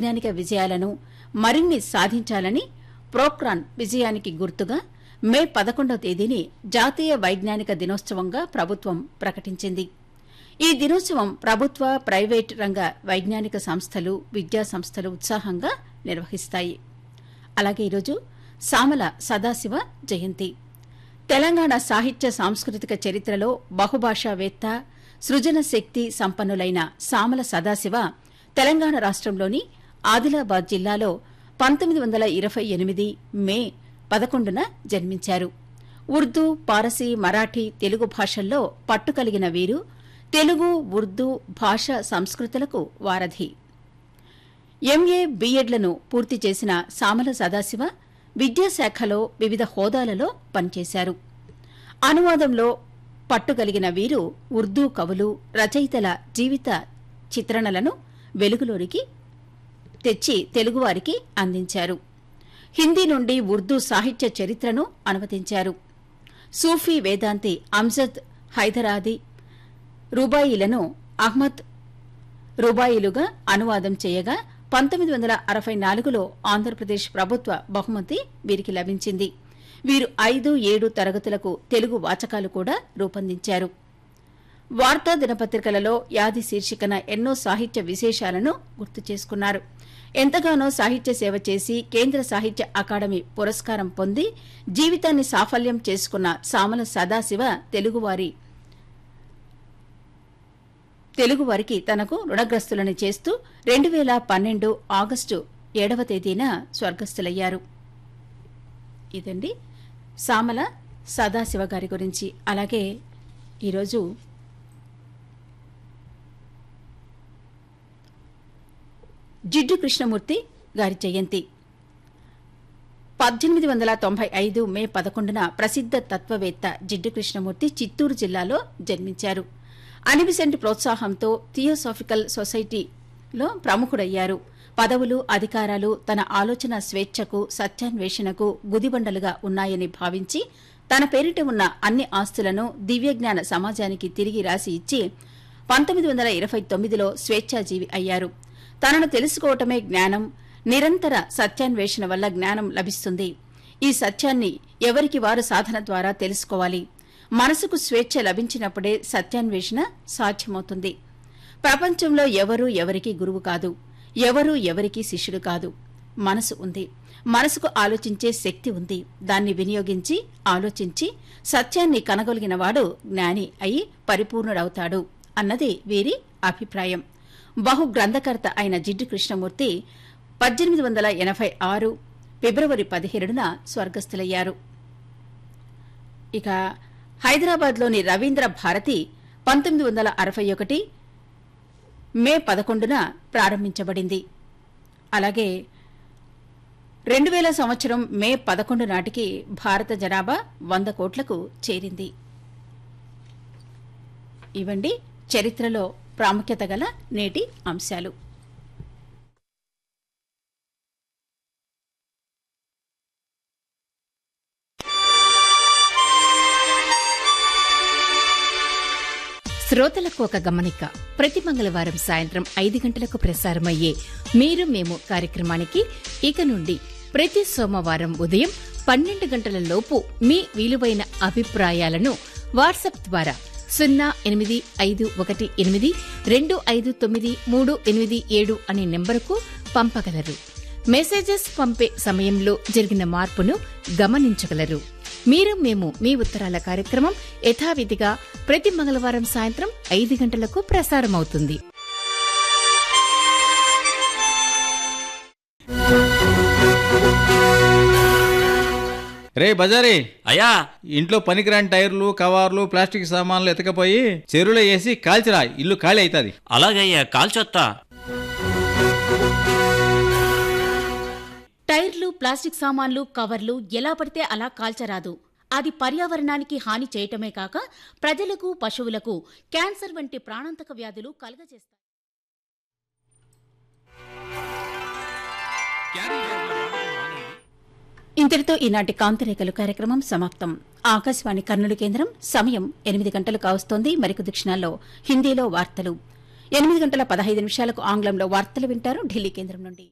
వైజ్ఞానిక విజయాలను మరిన్ని సాధించాలని ప్రోక్రాన్ విజయానికి గుర్తుగా మే పదకొండవ తేదీని జాతీయ వైజ్ఞానిక దినోత్సవంగా ప్రభుత్వం ప్రకటించింది ఈ దినోత్సవం ప్రభుత్వ ప్రైవేట్ రంగ వైజ్ఞానిక సంస్థలు విద్యా సంస్థలు ఉత్సాహంగా నిర్వహిస్తాయి అలాగే ఈరోజు సామల సదాశివ జయంతి తెలంగాణ సాహిత్య సాంస్కృతిక చరిత్రలో బహుభాషావేత్త సృజన శక్తి సంపన్నులైన సామల సదాశివ తెలంగాణ రాష్ట్రంలోని ఆదిలాబాద్ జిల్లాలో పంతొమ్మిది వందల ఇరవై ఎనిమిది మే పదకొండున జన్మించారు ఉర్దూ పారసీ మరాఠీ తెలుగు భాషల్లో పట్టు కలిగిన వీరు తెలుగు ఉర్దూ భాష సంస్కృతులకు వారధి ఎంఏ బీఎడ్లను పూర్తి చేసిన సామల సదాశివ విద్యాశాఖలో వివిధ హోదాలలో పనిచేశారు అనువాదంలో పట్టుగలిగిన వీరు ఉర్దూ కవులు రచయితల జీవిత చిత్రణలను వెలుగులోనికి తెచ్చి తెలుగువారికి అందించారు హిందీ నుండి ఉర్దూ సాహిత్య చరిత్రను అనువదించారు సూఫీ వేదాంతి అంజద్ హైదరాది రూబాయిలను అహ్మద్ రూబాయిలుగా అనువాదం చేయగా పంతొమ్మిది వందల అరవై నాలుగులో ఆంధ్రప్రదేశ్ ప్రభుత్వ బహుమతి వీరికి లభించింది వీరు ఐదు ఏడు తరగతులకు తెలుగు వాచకాలు కూడా రూపొందించారు వార్తా దినపత్రికలలో యాది శీర్షికన ఎన్నో సాహిత్య విశేషాలను గుర్తు చేసుకున్నారు ఎంతగానో సాహిత్య సేవ చేసి కేంద్ర సాహిత్య అకాడమీ పురస్కారం పొంది జీవితాన్ని సాఫల్యం చేసుకున్న సామల సదాశివ తెలుగువారి తెలుగువారికి తనకు రుణగ్రస్తులని చేస్తూ రెండు వేల పన్నెండు ఆగస్టు ఏడవ తేదీన స్వర్గస్థులయ్యారు ఇదండి సామల సదాశివ గారి గురించి అలాగే ఈరోజు జిడ్డు కృష్ణమూర్తి గారి జయంతి పద్దెనిమిది వందల తొంభై ఐదు మే పదకొండున ప్రసిద్ధ తత్వవేత్త జిడ్డు కృష్ణమూర్తి చిత్తూరు జిల్లాలో జన్మించారు అనిబిసెంట్ ప్రోత్సాహంతో థియోసాఫికల్ సొసైటీలో ప్రముఖుడయ్యారు పదవులు అధికారాలు తన ఆలోచన స్వేచ్ఛకు సత్యాన్వేషణకు గుదిబండలుగా ఉన్నాయని భావించి తన పేరిట ఉన్న అన్ని ఆస్తులను దివ్యజ్ఞాన సమాజానికి తిరిగి రాసి ఇచ్చి పంతొమ్మిది వందల ఇరవై తొమ్మిదిలో స్వేచ్ఛాజీవి అయ్యారు తనను తెలుసుకోవటమే జ్ఞానం నిరంతర సత్యాన్వేషణ వల్ల జ్ఞానం లభిస్తుంది ఈ సత్యాన్ని ఎవరికి వారు సాధన ద్వారా తెలుసుకోవాలి మనసుకు స్వేచ్ఛ లభించినప్పుడే సత్యాన్వేషణ సాధ్యమవుతుంది ప్రపంచంలో ఎవరూ ఎవరికి గురువు కాదు ఎవరూ ఎవరికి శిష్యుడు కాదు మనసు ఉంది మనసుకు ఆలోచించే శక్తి ఉంది దాన్ని వినియోగించి ఆలోచించి సత్యాన్ని కనగలిగినవాడు జ్ఞాని అయి పరిపూర్ణుడవుతాడు అన్నది వీరి అభిప్రాయం బహు గ్రంథకర్త అయిన జిడ్డు కృష్ణమూర్తి పద్దెనిమిది వందల ఎనభై ఆరు ఫిబ్రవరి పదిహేడున స్వర్గస్థులయ్యారు ఇక హైదరాబాద్లోని రవీంద్ర భారతి పంతొమ్మిది వందల అరవై ఒకటి మే పదకొండున ప్రారంభించబడింది అలాగే రెండు వేల సంవత్సరం మే పదకొండు నాటికి భారత జనాభా వంద కోట్లకు చేరింది ఇవండి చరిత్రలో ప్రాముఖ్యత గల నేటి అంశాలు శ్రోతలకు ఒక గమనిక ప్రతి మంగళవారం సాయంత్రం ఐదు గంటలకు ప్రసారమయ్యే మీరు మేము కార్యక్రమానికి ఇక నుండి ప్రతి సోమవారం ఉదయం పన్నెండు గంటల లోపు మీ విలువైన అభిప్రాయాలను వాట్సాప్ ద్వారా సున్నా ఎనిమిది ఐదు ఒకటి ఎనిమిది రెండు ఐదు తొమ్మిది మూడు ఎనిమిది ఏడు అనే నెంబరుకు పంపగలరు మెసేజెస్ పంపే సమయంలో జరిగిన మార్పును గమనించగలరు మీరు మేము మీ ఉత్తరాల కార్యక్రమం యథావిధిగా ప్రతి మంగళవారం సాయంత్రం ఐదు గంటలకు ప్రసారమవుతుంది రే బజారీ అయ్యా ఇంట్లో పనికిరాని టైర్లు కవర్లు ప్లాస్టిక్ సామాన్లు ఎతకపోయి చెరువులో వేసి కాల్చిరా ఇల్లు ఖాళీ అవుతుంది అలాగయ్యా కాల్చొత్తా టైర్లు ప్లాస్టిక్ సామాన్లు కవర్లు ఎలా పడితే అలా కాల్చరాదు అది పర్యావరణానికి హాని చేయటమే కాక ప్రజలకు పశువులకు క్యాన్సర్ వంటి ప్రాణాంతక వ్యాధులు కలుగజేస్తాయి ఇంతటితో ఈనాటి కాంతిరేఖలు కార్యక్రమం సమాప్తం ఆకాశవాణి కర్నూలు కేంద్రం సమయం ఎనిమిది గంటలు కావస్తోంది మరికొద్ది క్షణాల్లో హిందీలో వార్తలు ఎనిమిది గంటల పదహైదు నిమిషాలకు ఆంగ్లంలో వార్తలు వింటారు ఢిల్లీ కేంద్రం నుండి